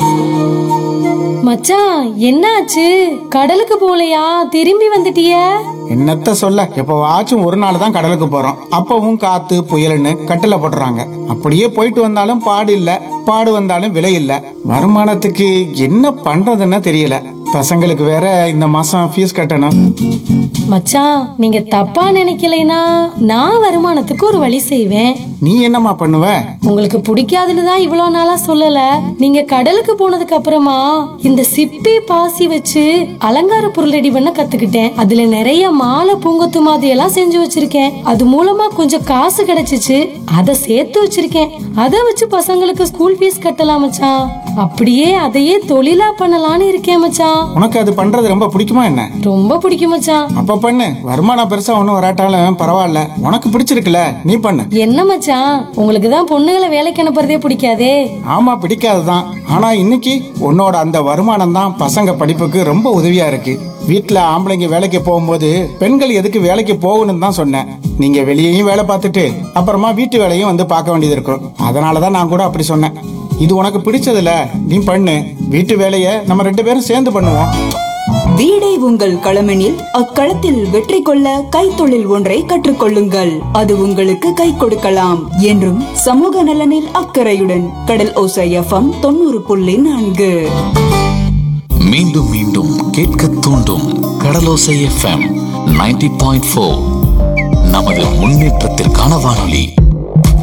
மச்சான் என்னாச்சு கடலுக்கு போலையா திரும்பி வந்துட்டிய என்னத்த சொல்ல எப்பவாச்சும் ஒரு நாள் தான் கடலுக்கு போறோம் அப்பவும் காத்து புயல்னு கட்டில போட்டுறாங்க அப்படியே போயிட்டு வந்தாலும் பாடு இல்ல பாடு வந்தாலும் விலை இல்ல வருமானத்துக்கு என்ன பண்றதுன்னு தெரியல பசங்களுக்கு வேற இந்த மாசம் ஃபீஸ் கட்டணும் மச்சான் நீங்க தப்பா நினைக்கலைனா நான் வருமானத்துக்கு ஒரு வழி செய்வேன் நீ என்னம்மா பண்ணுவ உங்களுக்கு பிடிக்காதுன்னு தான் இவ்வளவு நாளா சொல்லல நீங்க கடலுக்கு போனதுக்கு அப்புறமா இந்த சிப்பி பாசி வச்சு அலங்கார பொருள் ரெடி பண்ண கத்துக்கிட்டேன் அதுல நிறைய மாலை பூங்கொத்து மாதிரி எல்லாம் செஞ்சு வச்சிருக்கேன் அது மூலமா கொஞ்சம் காசு கிடைச்சிச்சு அதை சேர்த்து வச்சிருக்கேன் அதை வச்சு பசங்களுக்கு ஸ்கூல் ஃபீஸ் கட்டலாம் மச்சான் அப்படியே அதையே தொழிலா பண்ணலாம்னு இருக்கேன் மச்சான் உனக்கு அது பண்றது ரொம்ப பிடிக்குமா என்ன ரொம்ப பிடிக்கும் மச்சான் அப்ப பண்ணு வருமானம் பெருசா ஒன்னும் வராட்டாலும் பரவாயில்ல உனக்கு பிடிச்சிருக்குல நீ பண்ணு என்ன மச்சான் உங்களுக்கு தான் பொண்ணுங்களை வேலைக்கு அனுப்புறதே பிடிக்காதே ஆமா பிடிக்காதுதான் ஆனா இன்னைக்கு உன்னோட அந்த வருமானம் தான் பசங்க படிப்புக்கு ரொம்ப உதவியா இருக்கு வீட்ல ஆம்பளைங்க வேலைக்கு போகும்போது பெண்கள் எதுக்கு வேலைக்கு போகணும்னு தான் சொன்னேன் நீங்க வெளியேயும் வேலை பார்த்துட்டு அப்புறமா வீட்டு வேலையும் வந்து பார்க்க வேண்டியது இருக்கும் அதனாலதான் நான் கூட அப்படி சொன்னேன் இது உனக்கு பிடிச்சதுல நீ பண்ணு வீட்டு வேலையை நம்ம ரெண்டு பேரும் சேர்ந்து பண்ணுவோம் வீடே உங்கள் களமெனில் அக்களத்தில் வெற்றி கொள்ள கைத்தொழில் ஒன்றை கற்றுக்கொள்ளுங்கள் அது உங்களுக்கு கை கொடுக்கலாம் என்றும் சமூக நலனில் அக்கறையுடன் கடல் ஓசை எஃப்எம் தொண்ணூறு புள்ளி நான்கு மீண்டும் மீண்டும் கேட்க தூண்டும் கடலோசை எஃப்எம் நைன்டி பாயிண்ட் ஃபோர் நமது முன்னேற்றத்திற்கான வானொலி